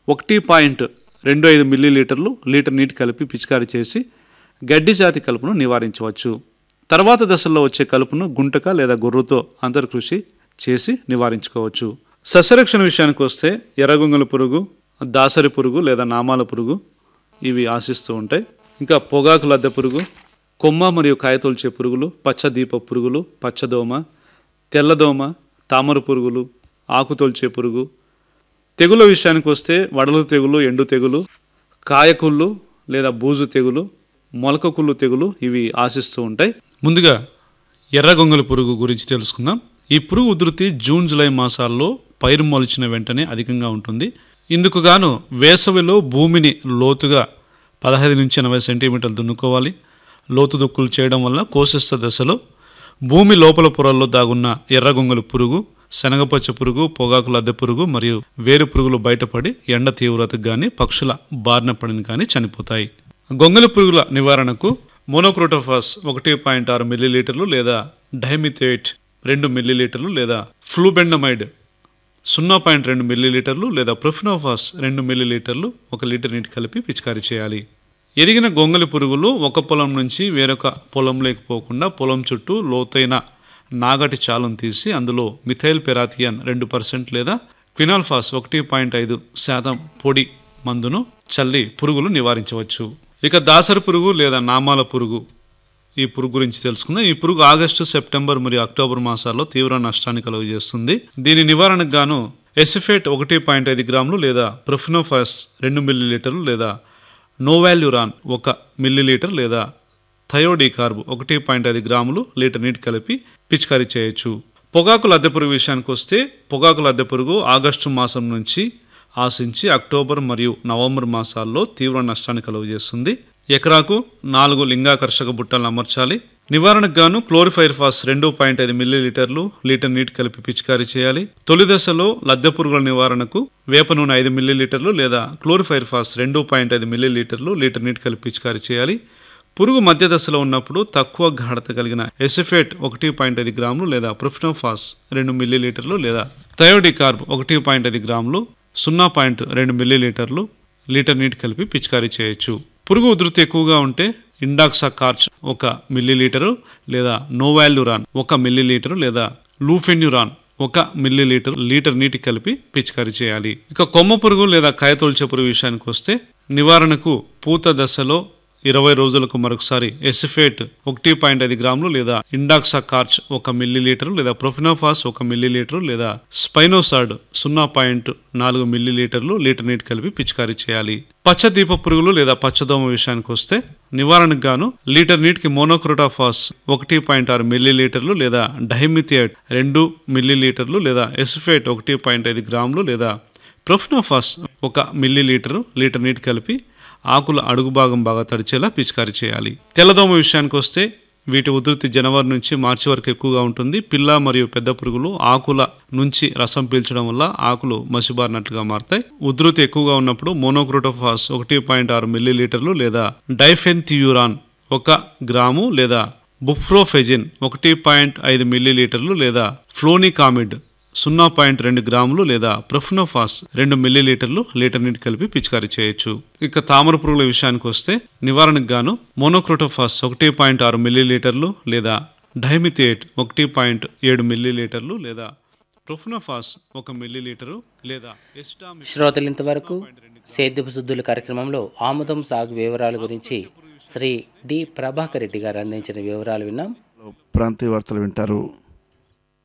ఒకటి పాయింట్ రెండు ఐదు మిల్లీ లీటర్లు లీటర్ నీటి కలిపి పిచికారీ చేసి గడ్డి జాతి కలుపును నివారించవచ్చు తర్వాత దశల్లో వచ్చే కలుపును గుంటక లేదా గొర్రుతో అంతర్కృషి చేసి నివారించుకోవచ్చు సస్యరక్షణ విషయానికి వస్తే ఎర్రగొంగల పురుగు దాసరి పురుగు లేదా నామాల పురుగు ఇవి ఆశిస్తూ ఉంటాయి ఇంకా పొగాకు లద్దె పురుగు కొమ్మ మరియు కాయతొల్చే పురుగులు పచ్చ దీప పురుగులు పచ్చదోమ తెల్లదోమ తామర పురుగులు ఆకు తొల్చే పురుగు తెగుల విషయానికి వస్తే వడలు తెగులు ఎండు తెగులు కాయకుళ్ళు లేదా బూజు తెగులు మొలక కుళ్ళు తెగులు ఇవి ఆశిస్తూ ఉంటాయి ముందుగా ఎర్రగొంగలి పురుగు గురించి తెలుసుకుందాం ఈ పురుగు ఉధృతి జూన్ జూలై మాసాల్లో పైరు మొలిచిన వెంటనే అధికంగా ఉంటుంది ఇందుకు గాను వేసవిలో భూమిని లోతుగా పదహైదు నుంచి ఎనభై సెంటీమీటర్లు దున్నుకోవాలి లోతు దుక్కులు చేయడం వల్ల కోశస్థ దశలో భూమి లోపల పొరల్లో దాగున్న ఎర్రగొంగలి పురుగు శనగపచ్చ పురుగు పొగాకు లద్దె పురుగు మరియు వేరు పురుగులు బయటపడి ఎండ తీవ్రతకు గాని పక్షుల బారిన పడిన కానీ చనిపోతాయి గొంగలి పురుగుల నివారణకు మోనోక్రోటోఫాస్ ఒకటి పాయింట్ ఆరు మిల్లీలీటర్లు లేదా డైమిథేట్ రెండు మిల్లీలీటర్లు లేదా ఫ్లూబెండమైడ్ సున్నా పాయింట్ రెండు మిల్లీలీటర్లు లేదా ప్రొఫినోఫాస్ రెండు మిల్లీలీటర్లు ఒక లీటర్ నీటి కలిపి పిచికారీ చేయాలి ఎదిగిన గొంగలి పురుగులు ఒక పొలం నుంచి వేరొక పొలంలోకి పోకుండా పొలం చుట్టూ లోతైన నాగటి చాలను తీసి అందులో మిథైల్ పెరాథియన్ రెండు పర్సెంట్ లేదా క్వినాల్ఫాస్ ఒకటి పాయింట్ ఐదు శాతం పొడి మందును చల్లి పురుగులు నివారించవచ్చు ఇక దాసరి పురుగు లేదా నామాల పురుగు ఈ పురుగు గురించి తెలుసుకుందాం ఈ పురుగు ఆగస్టు సెప్టెంబర్ మరియు అక్టోబర్ మాసాల్లో తీవ్ర నష్టాన్ని కలుగజేస్తుంది దీని నివారణకు గాను ఎసిఫేట్ ఒకటి పాయింట్ ఐదు గ్రాములు లేదా ప్రొఫినోఫాస్ రెండు మిల్లీలీటర్లు లేదా నోవాల్యురాన్ ఒక మిల్లీలీటర్ లేదా థయోడీకార్బ్ ఒకటి పాయింట్ ఐదు గ్రాములు లీటర్ నీటి కలిపి పిచికారీ చేయొచ్చు పొగాకు లద్దె పురుగు విషయానికి వస్తే పొగాకు లద్దె పురుగు ఆగస్టు మాసం నుంచి ఆశించి అక్టోబర్ మరియు నవంబర్ మాసాల్లో తీవ్ర నష్టాన్ని కలుగజేస్తుంది ఎకరాకు నాలుగు లింగాకర్షక బుట్టలను అమర్చాలి నివారణకు గాను క్లోరిఫైర్ఫాస్ రెండు పాయింట్ ఐదు మిల్లీలీటర్లు లీటర్ నీటి కలిపి పిచికారీ చేయాలి తొలి దశలో లద్దె పురుగుల నివారణకు వేప నూనె ఐదు మిల్లీలీటర్లు లేదా క్లోరిఫైర్ఫాస్ రెండు పాయింట్ ఐదు మిల్లీలీటర్లు లీటర్ నీటి కలిపి పిచికారీ చేయాలి పురుగు మధ్య దశలో ఉన్నప్పుడు తక్కువ గాఢత కలిగిన ఎసిఫేట్ ఒకటి పాయింట్ ఐదు గ్రాములు లేదా ప్రొఫినోఫాస్ రెండు మిల్లీలీటర్లు లేదా థయోడికార్బ్ ఒకటి పాయింట్ ఐదు గ్రాములు సున్నా పాయింట్ రెండు మిల్లీలీటర్లు లీటర్ నీటి కలిపి పిచికారీ చేయొచ్చు పురుగు ఉధృతి ఎక్కువగా ఉంటే ఇండాక్సా కార్చ్ ఒక మిల్లీలీటరు లేదా నోవాల్యురాన్ ఒక మిల్లీలీటరు లేదా లూఫెన్యురాన్ ఒక మిల్లీలీటర్ లీటర్ నీటి కలిపి పిచికారీ చేయాలి ఇక కొమ్మ పురుగు లేదా కాయతొల్చే పురుగు విషయానికి వస్తే నివారణకు పూత దశలో ఇరవై రోజులకు మరొకసారి ఎసిఫేట్ ఒకటి పాయింట్ ఐదు గ్రాములు లేదా ఇండాక్సా కార్చ్ ఒక మిల్లీలీటరు లేదా ప్రొఫినోఫాస్ ఒక మిల్లీలీటరు లేదా స్పైనోసాడ్ సున్నా పాయింట్ నాలుగు మిల్లీలీటర్లు లీటర్ నీటి కలిపి పిచికారీ చేయాలి పచ్చ దీప పురుగులు లేదా పచ్చదోమ విషయానికి వస్తే నివారణకు గాను లీటర్ నీటికి మోనోక్రోటాఫాస్ ఒకటి పాయింట్ ఆరు మిల్లీలీటర్లు లేదా డైమిథియేట్ రెండు మిల్లీలీటర్లు లేదా ఎసిఫేట్ ఒకటి పాయింట్ ఐదు గ్రాములు లేదా ప్రొఫినోఫాస్ ఒక మిల్లీలీటరు లీటర్ నీటి కలిపి ఆకుల అడుగు భాగం బాగా తడిచేలా పిచికారీ చేయాలి తెల్లదోమ విషయానికి వస్తే వీటి ఉధృతి జనవరి నుంచి మార్చి వరకు ఎక్కువగా ఉంటుంది పిల్ల మరియు పెద్ద పురుగులు ఆకుల నుంచి రసం పీల్చడం వల్ల ఆకులు మసిబారినట్లుగా మారతాయి ఉధృతి ఎక్కువగా ఉన్నప్పుడు మోనోక్రోటోఫాస్ ఒకటి పాయింట్ ఆరు మిల్లీలీటర్లు లేదా డైఫెన్థియూరాన్ ఒక గ్రాము లేదా బుఫ్రోఫెజిన్ ఒకటి పాయింట్ ఐదు మిల్లీలీటర్లు లేదా ఫ్లోనికామిడ్ సున్నా పాయింట్ రెండు గ్రాములు లేదా ప్రొఫినోఫాస్ రెండు మిల్లీలీటర్లు లీటర్ నీటి కలిపి పిచికారీ చేయొచ్చు ఇక తామర పురుగుల విషయానికి వస్తే నివారణకు గాను మోనోక్రోటోఫాస్ ఒకటి పాయింట్ ఆరు మిల్లీలీటర్లు లేదా డైమిథియేట్ ఒకటి పాయింట్ ఏడు మిల్లీలీటర్లు లేదా ప్రొఫినోఫాస్ ఒక మిల్లీలీటరు లేదా ఎస్టామి శ్రోతలు ఇంతవరకు సేద్యపు శుద్ధుల కార్యక్రమంలో ఆముదం సాగు వివరాల గురించి శ్రీ డి ప్రభాకర్ రెడ్డి గారు అందించిన వివరాలు విన్నాం ప్రాంతీయ వార్తలు వింటారు